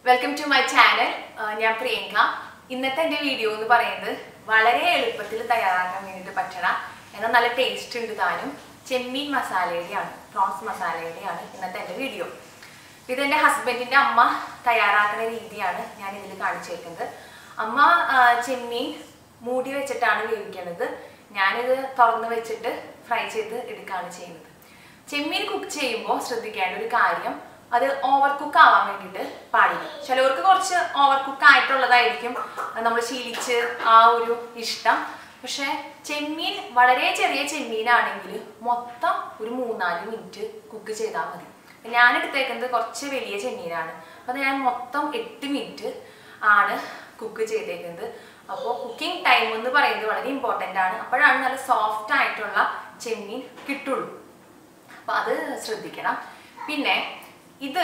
welcome to my channel ഞാൻ പ്രിയങ്ക ഇന്നത്തെ എൻ്റെ വീഡിയോ എന്ന് പറയുന്നത് വളരെ എളുപ്പത്തിൽ തയ്യാറാക്കാൻ വേണ്ടിയിട്ട് പറ്റണ എന്നാൽ നല്ല ടേസ്റ്റ് ഉണ്ട് താനും ചെമ്മീൻ മസാലയുടെയാണ് പ്രോൺസ് മസാലയുടെയാണ് ഇന്നത്തെ എൻ്റെ വീഡിയോ ഇത് എൻ്റെ ഹസ്ബൻഡിൻ്റെ അമ്മ തയ്യാറാക്കുന്ന രീതിയാണ് ഞാൻ ഇതിൽ കാണിച്ചേക്കുന്നത് അമ്മ ആ, ചെമ്മീൻ മൂടി വെച്ചിട്ടാണ് വേവിക്കുന്നത് ഞാനിത് തുറന്ന് വെച്ചിട്ട് ഫ്രൈ ചെയ്ത് എടുക്കുകയാണ് ചെയ്യുന്നത് ചെമ്മീൻ കുക്ക് ചെയ്യുമ്പോൾ ശ്രദ്ധിക്കേണ്ട ഒരു കാര്യം അത് ഓവർ കുക്ക് ആവാൻ വേണ്ടിയിട്ട് പാടില്ല ചിലവർക്ക് കുറച്ച് ഓവർ കുക്ക് ആയിട്ടുള്ളതായിരിക്കും നമ്മൾ ശീലിച്ച് ആ ഒരു ഇഷ്ടം പക്ഷെ ചെമ്മീൻ വളരെ ചെറിയ ചെമ്മീനാണെങ്കിൽ മൊത്തം ഒരു മൂന്നാല് മിനിറ്റ് കുക്ക് ചെയ്താൽ മതി ഞാൻ എടുത്തേക്കുന്നത് കുറച്ച് വലിയ ചെമ്മീനാണ് അത് ഞാൻ മൊത്തം എട്ട് മിനിറ്റ് ആണ് കുക്ക് ചെയ്തേക്കുന്നത് അപ്പോൾ കുക്കിംഗ് ടൈം എന്ന് പറയുന്നത് വളരെ ഇമ്പോർട്ടൻ്റ് ആണ് അപ്പോഴാണ് നല്ല സോഫ്റ്റ് ആയിട്ടുള്ള ചെമ്മീൻ കിട്ടുള്ളൂ അപ്പൊ അത് ശ്രദ്ധിക്കണം പിന്നെ ഇത്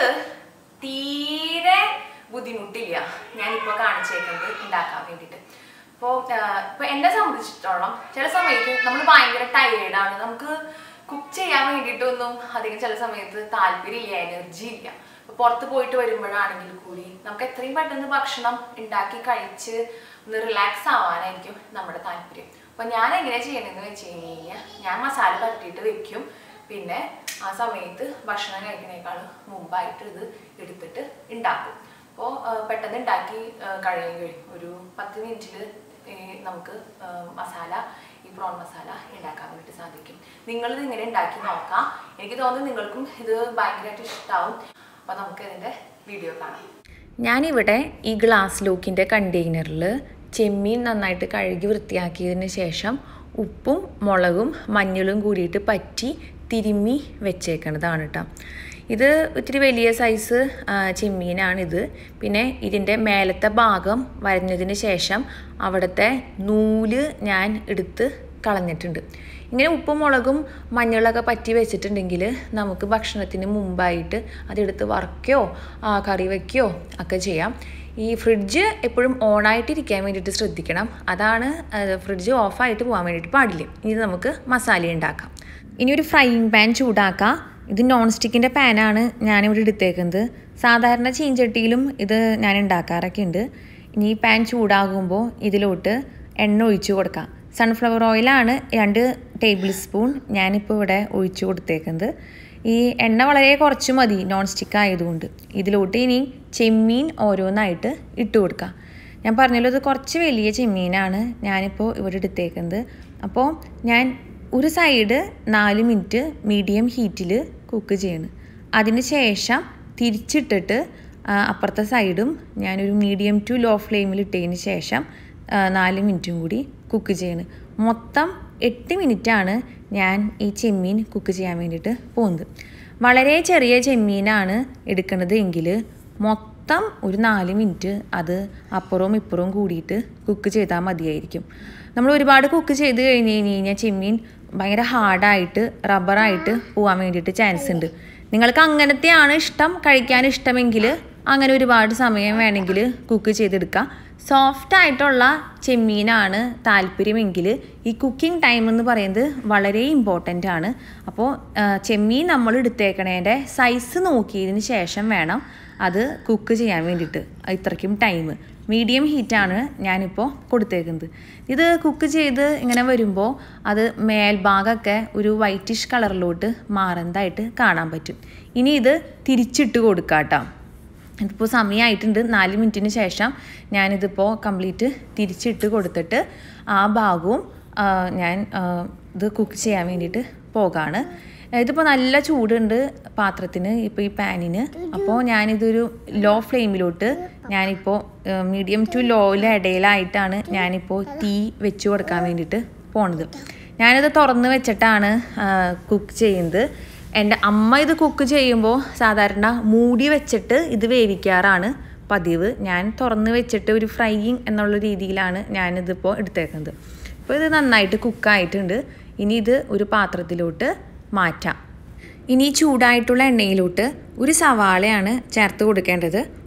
തീരെ ബുദ്ധിമുട്ടില്ല ഞാനിപ്പോൾ കാണിച്ചേക്കുന്നത് ഉണ്ടാക്കാൻ വേണ്ടിയിട്ട് അപ്പോൾ ഇപ്പോൾ എന്നെ സംബന്ധിച്ചിടത്തോളം ചില സമയത്ത് നമ്മൾ ഭയങ്കര ടയേർഡാണ് നമുക്ക് കുക്ക് ചെയ്യാൻ വേണ്ടിയിട്ടൊന്നും അധികം ചില സമയത്ത് താല്പര്യമില്ല എനർജി ഇല്ല ഇപ്പൊ പുറത്ത് പോയിട്ട് വരുമ്പോഴാണെങ്കിൽ കൂടി നമുക്ക് എത്രയും പെട്ടെന്ന് ഭക്ഷണം ഉണ്ടാക്കി കഴിച്ച് ഒന്ന് റിലാക്സ് ആവാനായിരിക്കും നമ്മുടെ താല്പര്യം അപ്പൊ ഞാൻ എങ്ങനെ ചെയ്യണമെന്ന് വെച്ച് കഴിഞ്ഞ് കഴിഞ്ഞാൽ ഞാൻ മസാല പരട്ടിയിട്ട് വെക്കും പിന്നെ ആ സമയത്ത് ഭക്ഷണം കഴിക്കുന്നതിനേക്കാൾ മുമ്പായിട്ട് ഇത് എടുത്തിട്ട് ഉണ്ടാക്കും അപ്പോൾ പെട്ടെന്ന് ഉണ്ടാക്കി ആ, കഴിയും കഴിയും ഒരു പത്ത് മിനിറ്റിൽ നമുക്ക് ആ, മസാല ഈ പ്രോൺ മസാല ഉണ്ടാക്കാൻ വേണ്ടിയിട്ട് സാധിക്കും നിങ്ങളിത് ഇങ്ങനെ ഉണ്ടാക്കി നോക്കാം എനിക്ക് തോന്നുന്നു നിങ്ങൾക്കും ഇത് ഭയങ്കരമായിട്ട് ഇഷ്ടമാവും അപ്പോൾ നമുക്ക് ഇതിൻ്റെ വീഡിയോ കാണാം ഞാനിവിടെ ഈ ഗ്ലാസ് ലോക്കിൻ്റെ കണ്ടെയ്നറിൽ ചെമ്മീൻ നന്നായിട്ട് കഴുകി വൃത്തിയാക്കിയതിന് ശേഷം ഉപ്പും മുളകും മഞ്ഞളും കൂടിയിട്ട് പറ്റി തിരുമ്മി വെച്ചേക്കണതാണ് കേട്ടോ ഇത് ഇത്തിരി വലിയ സൈസ് ആ, ചെമ്മീനാണിത് പിന്നെ ഇതിൻ്റെ മേലത്തെ ഭാഗം വരഞ്ഞതിന് ശേഷം അവിടുത്തെ നൂല് ഞാൻ എടുത്ത് കളഞ്ഞിട്ടുണ്ട് ഇങ്ങനെ ഉപ്പും മുളകും മഞ്ഞളൊക്കെ പറ്റി വെച്ചിട്ടുണ്ടെങ്കിൽ നമുക്ക് ഭക്ഷണത്തിന് മുമ്പായിട്ട് അതെടുത്ത് വറക്കുകയോ ആ, കറി വയ്ക്കുകയോ ഒക്കെ ചെയ്യാം ഈ ഫ്രിഡ്ജ് എപ്പോഴും ഓണായിട്ടിരിക്കാൻ വേണ്ടിയിട്ട് ശ്രദ്ധിക്കണം അതാണ് അത് ഫ്രിഡ്ജ് ഓഫായിട്ട് പോകാൻ വേണ്ടിയിട്ട് പാടില്ല ഇനി നമുക്ക് മസാല ഉണ്ടാക്കാം ഇനി ഒരു ഫ്രൈയിങ് പാൻ ചൂടാക്കാം ഇത് നോൺ സ്റ്റിക്കിൻ്റെ പാനാണ് ഞാനിവിടെ എടുത്തേക്കുന്നത് സാധാരണ ചീഞ്ചട്ടിയിലും ഇത് ഞാൻ ഉണ്ടാക്കാറൊക്കെ ഉണ്ട് ഇനി ഈ പാൻ ചൂടാകുമ്പോൾ ഇതിലോട്ട് എണ്ണ ഒഴിച്ചു കൊടുക്കാം സൺഫ്ലവർ ഓയിലാണ് രണ്ട് ടേബിൾ സ്പൂൺ ഞാനിപ്പോൾ ഇവിടെ ഒഴിച്ചു കൊടുത്തേക്കുന്നത് ഈ എണ്ണ വളരെ കുറച്ച് മതി നോൺ സ്റ്റിക്ക് ആയതുകൊണ്ട് ഇതിലോട്ട് ഇനി ചെമ്മീൻ ഓരോന്നായിട്ട് ഇട്ട് കൊടുക്കാം ഞാൻ പറഞ്ഞല്ലോ ഇത് കുറച്ച് വലിയ ചെമ്മീനാണ് ഞാനിപ്പോൾ ഇവിടെ എടുത്തേക്കുന്നത് അപ്പോൾ ഞാൻ ഒരു സൈഡ് നാല് മിനിറ്റ് മീഡിയം ഹീറ്റിൽ കുക്ക് ചെയ്യണം അതിന് ശേഷം തിരിച്ചിട്ടിട്ട് ആ, അപ്പുറത്തെ സൈഡും ഞാനൊരു മീഡിയം ടു ലോ ഫ്ലെയിമിൽ ഇട്ടതിന് ശേഷം ആ, നാല് മിനിറ്റും കൂടി കുക്ക് ചെയ്യണം മൊത്തം എട്ട് മിനിറ്റാണ് ഞാൻ ഈ ചെമ്മീൻ കുക്ക് ചെയ്യാൻ വേണ്ടിയിട്ട് പോകുന്നത് വളരെ ചെറിയ ചെമ്മീനാണ് എടുക്കുന്നത് എങ്കിൽ മൊത്തം ഒരു നാല് മിനിറ്റ് അത് അപ്പുറവും ഇപ്പുറവും കൂടിയിട്ട് കുക്ക് ചെയ്താൽ മതിയായിരിക്കും നമ്മൾ ഒരുപാട് കുക്ക് ചെയ്ത് കഴിഞ്ഞ് കഴിഞ്ഞ് കഴിഞ്ഞാൽ ചെമ്മീൻ ഭയങ്കര ഹാർഡായിട്ട് റബ്ബറായിട്ട് പോകാൻ വേണ്ടിയിട്ട് ചാൻസ് ഉണ്ട് നിങ്ങൾക്ക് അങ്ങനത്തെയാണ് ഇഷ്ടം കഴിക്കാൻ ഇഷ്ടമെങ്കിൽ അങ്ങനെ ഒരുപാട് സമയം വേണമെങ്കിൽ കുക്ക് ചെയ്തെടുക്കാം സോഫ്റ്റ് ആയിട്ടുള്ള ചെമ്മീനാണ് താല്പര്യമെങ്കിൽ ഈ കുക്കിംഗ് ടൈം എന്ന് പറയുന്നത് വളരെ ഇമ്പോർട്ടൻ്റ് ആണ് അപ്പോൾ ആ, ചെമ്മീൻ നമ്മൾ എടുത്തേക്കണേൻ്റെ സൈസ് നോക്കിയതിന് ശേഷം വേണം അത് കുക്ക് ചെയ്യാൻ വേണ്ടിയിട്ട് ഇത്രയ്ക്കും ടൈം മീഡിയം ഹീറ്റാണ് ഞാനിപ്പോൾ കൊടുത്തേക്കുന്നത് ഇത് കുക്ക് ചെയ്ത് ഇങ്ങനെ വരുമ്പോൾ അത് മേൽഭാഗമൊക്കെ ഒരു വൈറ്റിഷ് കളറിലോട്ട് മാറുന്നതായിട്ട് കാണാൻ പറ്റും ഇനി ഇത് തിരിച്ചിട്ട് കൊടുക്കാം കേട്ടോ ഇതിപ്പോൾ സമയമായിട്ടുണ്ട് നാല് മിനിറ്റിന് ശേഷം ഞാനിതിപ്പോൾ കംപ്ലീറ്റ് തിരിച്ചിട്ട് കൊടുത്തിട്ട് ആ ഭാഗവും ആ, ഞാൻ ആ, ഇത് കുക്ക് ചെയ്യാൻ വേണ്ടിയിട്ട് പോകാണ് ഇതിപ്പോൾ നല്ല ചൂടുണ്ട് പാത്രത്തിന് ഇപ്പോൾ ഈ പാനിന് അപ്പോൾ ഞാനിതൊരു ലോ ഫ്ലെയിമിലോട്ട് ഞാനിപ്പോൾ മീഡിയം ടു ലോയിലെ ഇടയിലായിട്ടാണ് ഞാനിപ്പോൾ തീ വെച്ച് കൊടുക്കാൻ വേണ്ടിയിട്ട് പോണത് ഞാനിത് തുറന്ന് വെച്ചിട്ടാണ് കുക്ക് ചെയ്യുന്നത് എൻ്റെ അമ്മ ഇത് കുക്ക് ചെയ്യുമ്പോൾ സാധാരണ മൂടി വെച്ചിട്ട് ഇത് വേവിക്കാറാണ് പതിവ് ഞാൻ തുറന്ന് വെച്ചിട്ട് ഒരു ഫ്രൈയിങ് എന്നുള്ള രീതിയിലാണ് ഞാനിതിപ്പോൾ എടുത്തേക്കുന്നത് അപ്പോൾ ഇത് നന്നായിട്ട് കുക്കായിട്ടുണ്ട് ഇനി ഇത് ഒരു പാത്രത്തിലോട്ട് മാറ്റാം ഇനി ഈ ചൂടായിട്ടുള്ള എണ്ണയിലോട്ട് ഒരു സവാളയാണ് ചേർത്ത് കൊടുക്കേണ്ടത്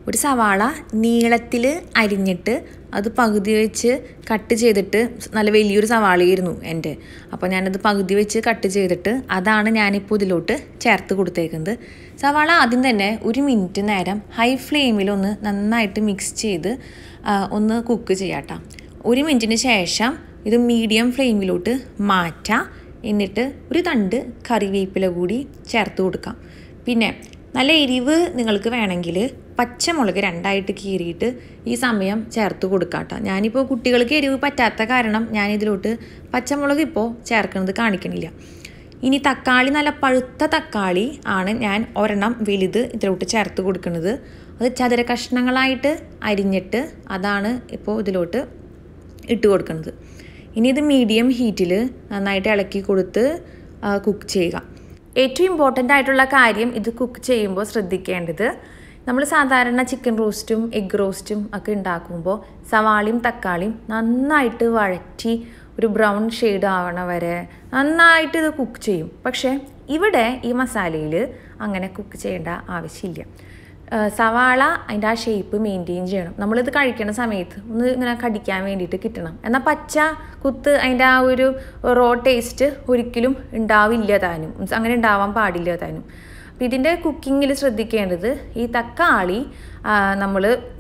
ഒരു സവാള നീളത്തിൽ അരിഞ്ഞിട്ട് അത് പകുതി വെച്ച് കട്ട് ചെയ്തിട്ട് നല്ല വലിയൊരു സവാളയായിരുന്നു എൻ്റെ അപ്പോൾ ഞാനത് പകുതി വെച്ച് കട്ട് ചെയ്തിട്ട് അതാണ് ഞാനിപ്പോൾ ഇതിലോട്ട് ചേർത്ത് കൊടുത്തേക്കുന്നത് സവാള ആദ്യം തന്നെ ഒരു മിനിറ്റ് നേരം ഹൈ ഫ്ലെയിമിലൊന്ന് നന്നായിട്ട് മിക്സ് ചെയ്ത് ആ, ഒന്ന് കുക്ക് ചെയ്യാട്ടോ ഒരു മിനിറ്റിന് ശേഷം ഇത് മീഡിയം ഫ്ലെയിമിലോട്ട് മാറ്റാം എന്നിട്ട് ഒരു തണ്ട് കറിവേപ്പില കൂടി ചേർത്ത് കൊടുക്കാം പിന്നെ നല്ല എരിവ് നിങ്ങൾക്ക് വേണമെങ്കിൽ പച്ചമുളക് രണ്ടായിട്ട് കീറിയിട്ട് ഈ സമയം ചേർത്ത് കൊടുക്കാട്ടോ ഞാനിപ്പോൾ കുട്ടികൾക്ക് എരിവ് പറ്റാത്ത കാരണം ഞാനിതിലോട്ട് പച്ചമുളക് ഇപ്പോൾ ചേർക്കുന്നത് കാണിക്കണില്ല ഇനി തക്കാളി നല്ല പഴുത്ത തക്കാളി ആണ് ഞാൻ ഒരെണ്ണം വലുത് ഇതിലോട്ട് ചേർത്ത് കൊടുക്കുന്നത് അത് ചതുര കഷ്ണങ്ങളായിട്ട് അരിഞ്ഞിട്ട് അതാണ് ഇപ്പോൾ ഇതിലോട്ട് ഇട്ട് കൊടുക്കുന്നത് ഇനി ഇത് മീഡിയം ഹീറ്റിൽ നന്നായിട്ട് ഇളക്കി കൊടുത്ത് കുക്ക് ചെയ്യുക ഏറ്റവും ഇമ്പോർട്ടൻ്റ് ആയിട്ടുള്ള കാര്യം ഇത് കുക്ക് ചെയ്യുമ്പോൾ ശ്രദ്ധിക്കേണ്ടത് നമ്മൾ സാധാരണ ചിക്കൻ റോസ്റ്റും എഗ് റോസ്റ്റും ഒക്കെ ഉണ്ടാക്കുമ്പോൾ സവാളയും തക്കാളിയും നന്നായിട്ട് വഴറ്റി ഒരു ബ്രൗൺ ഷെയ്ഡ് ആവണ വരെ നന്നായിട്ട് ഇത് കുക്ക് ചെയ്യും പക്ഷേ ഇവിടെ ഈ മസാലയിൽ അങ്ങനെ കുക്ക് ചെയ്യേണ്ട ആവശ്യമില്ല ആ, സവാള അതിൻ്റെ ആ ഷേപ്പ് മെയിൻറ്റെയിൻ ചെയ്യണം നമ്മളിത് കഴിക്കുന്ന സമയത്ത് ഒന്ന് ഇങ്ങനെ കടിക്കാൻ വേണ്ടിയിട്ട് കിട്ടണം എന്നാൽ പച്ച കുത്ത് അതിൻ്റെ ആ ഒരു റോ ടേസ്റ്റ് ഒരിക്കലും ഉണ്ടാവില്ല താനും Means അങ്ങനെ ഉണ്ടാവാൻ പാടില്ല താനും അപ്പം ഇതിൻ്റെ കുക്കിങ്ങിൽ ശ്രദ്ധിക്കേണ്ടത് ഈ തക്കാളി നമ്മൾ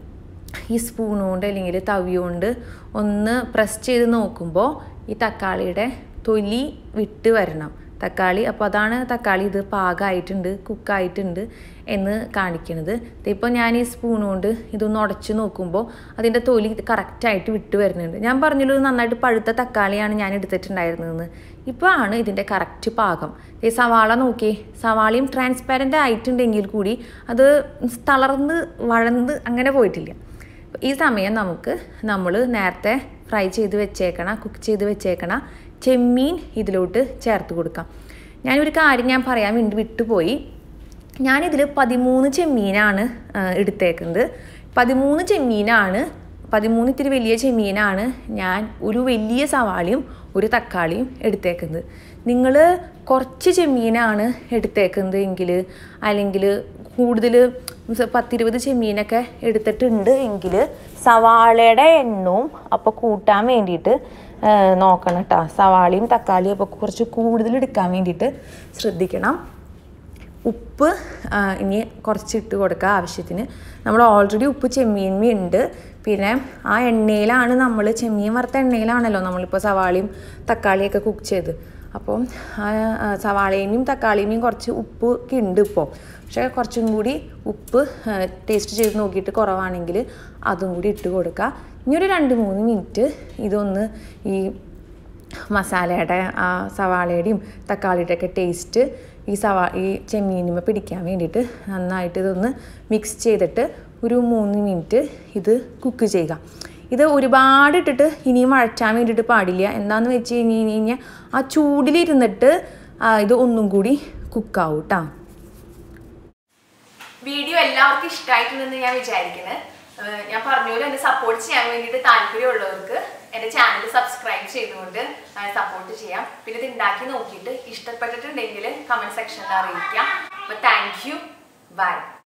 ഈ സ്പൂൺ കൊണ്ട് അല്ലെങ്കിൽ തവി കൊണ്ട് ഒന്ന് പ്രസ് ചെയ്ത് നോക്കുമ്പോൾ ഈ തക്കാളിയുടെ തൊലി വിട്ട് വരണം തക്കാളി അപ്പോൾ അതാണ് തക്കാളി ഇത് പാകമായിട്ടുണ്ട് കുക്കായിട്ടുണ്ട് എന്ന് കാണിക്കുന്നത് ഇപ്പോൾ ഞാൻ ഈ സ്പൂൺ കൊണ്ട് ഇതൊന്ന് ഉടച്ച് നോക്കുമ്പോൾ അതിൻ്റെ തൊലി കറക്റ്റായിട്ട് വിട്ട് വരുന്നുണ്ട് ഞാൻ പറഞ്ഞല്ലോ ഇത് നന്നായിട്ട് പഴുത്ത തക്കാളിയാണ് ഞാൻ എടുത്തിട്ടുണ്ടായിരുന്നതെന്ന് ഇപ്പോൾ ആണ് ഇതിൻ്റെ കറക്റ്റ് പാകം ഈ സവാള നോക്കിയേ സവാളയും ട്രാൻസ്പാരൻ്റ് ആയിട്ടുണ്ടെങ്കിൽ കൂടി അത് തളർന്ന് വഴന്ന് അങ്ങനെ പോയിട്ടില്ല ഈ സമയം നമുക്ക് നമ്മൾ നേരത്തെ ഫ്രൈ ചെയ്ത് വെച്ചേക്കണ കുക്ക് ചെയ്ത് വെച്ചേക്കണ ചെമ്മീൻ ഇതിലോട്ട് ചേർത്ത് കൊടുക്കാം ഞാനൊരു കാര്യം ഞാൻ പറയാൻ വേണ്ടി വിട്ടുപോയി ഞാനിതിൽ പതിമൂന്ന് ചെമ്മീനാണ് ആ, എടുത്തേക്കുന്നത് പതിമൂന്ന് ചെമ്മീനാണ് പതിമൂന്ന് ഇത്തിരി വലിയ ചെമ്മീനാണ് ഞാൻ ഒരു വലിയ സവാളയും ഒരു തക്കാളിയും എടുത്തേക്കുന്നത് നിങ്ങൾ കുറച്ച് ചെമ്മീനാണ് എടുത്തേക്കുന്നത് എങ്കിൽ അല്ലെങ്കിൽ കൂടുതൽ പത്തിരുപത് ചെമ്മീനൊക്കെ എടുത്തിട്ടുണ്ട് എങ്കിൽ സവാളയുടെ എണ്ണവും അപ്പോൾ കൂട്ടാൻ വേണ്ടിയിട്ട് ആ, നോക്കണം കേട്ടോ സവാളയും തക്കാളിയും അപ്പോൾ കുറച്ച് കൂടുതൽ എടുക്കാൻ വേണ്ടിയിട്ട് ശ്രദ്ധിക്കണം ഉപ്പ് ആ, ഇനി കുറച്ച് ഇട്ട് കൊടുക്കുക ആവശ്യത്തിന് നമ്മൾ ഓൾറെഡി ഉപ്പ് ചെമ്മീൻമേ ഉണ്ട് പിന്നെ ആ എണ്ണയിലാണ് നമ്മൾ ചെമ്മീൻ വറുത്ത എണ്ണയിലാണല്ലോ നമ്മളിപ്പോൾ സവാളയും തക്കാളിയൊക്കെ കുക്ക് ചെയ്ത് അപ്പം ആ ആ, സവാളയും തക്കാളിയും കുറച്ച് ഉപ്പ് ഒക്കെ ഉണ്ട് ഇപ്പോൾ പക്ഷേ കുറച്ചും കൂടി ഉപ്പ് ടേസ്റ്റ് ചെയ്ത് നോക്കിയിട്ട് കുറവാണെങ്കിൽ അതും കൂടി ഇട്ട് കൊടുക്കുക ഇനി ഒരു രണ്ട് മൂന്ന് മിനിറ്റ് ഇതൊന്ന് ഈ മസാലയുടെ ആ സവാളയുടെയും തക്കാളിയുടെ ഒക്കെ ടേസ്റ്റ് ഈ സവാ ഈ ചെമ്മീനുമ പിടിക്കാൻ വേണ്ടിയിട്ട് നന്നായിട്ട് ഇതൊന്ന് മിക്സ് ചെയ്തിട്ട് ഒരു മൂന്ന് മിനിറ്റ് ഇത് കുക്ക് ചെയ്യുക ഇത് ഒരുപാട് ഇട്ടിട്ട് ഇനിയും വഴറ്റാൻ വേണ്ടിയിട്ട് പാടില്ല എന്താണെന്ന് വെച്ച് കഴിഞ്ഞ് കഴിഞ്ഞാൽ ആ ചൂടിലിരുന്നിട്ട് ആ, ഇത് ഒന്നും കൂടി കുക്കാവും കേട്ടോ വീഡിയോ എല്ലാവർക്കും ഇഷ്ടമായിട്ടുണ്ടെന്ന് ഞാൻ വിചാരിക്കുന്നത് ഏഹ് ഞാൻ പറഞ്ഞ പോലെ എന്നെ സപ്പോർട്ട് ചെയ്യാൻ വേണ്ടിയിട്ട് താല്പര്യമുള്ളവർക്ക് എൻ്റെ ചാനൽ സബ്സ്ക്രൈബ് ചെയ്തുകൊണ്ട് സപ്പോർട്ട് ചെയ്യാം പിന്നെ ഇത് ഉണ്ടാക്കി നോക്കിയിട്ട് ഇഷ്ടപ്പെട്ടിട്ടുണ്ടെങ്കിൽ കമൻറ്റ് സെക്ഷനിൽ അറിയിക്കാം അപ്പോൾ താങ്ക് യു ബൈ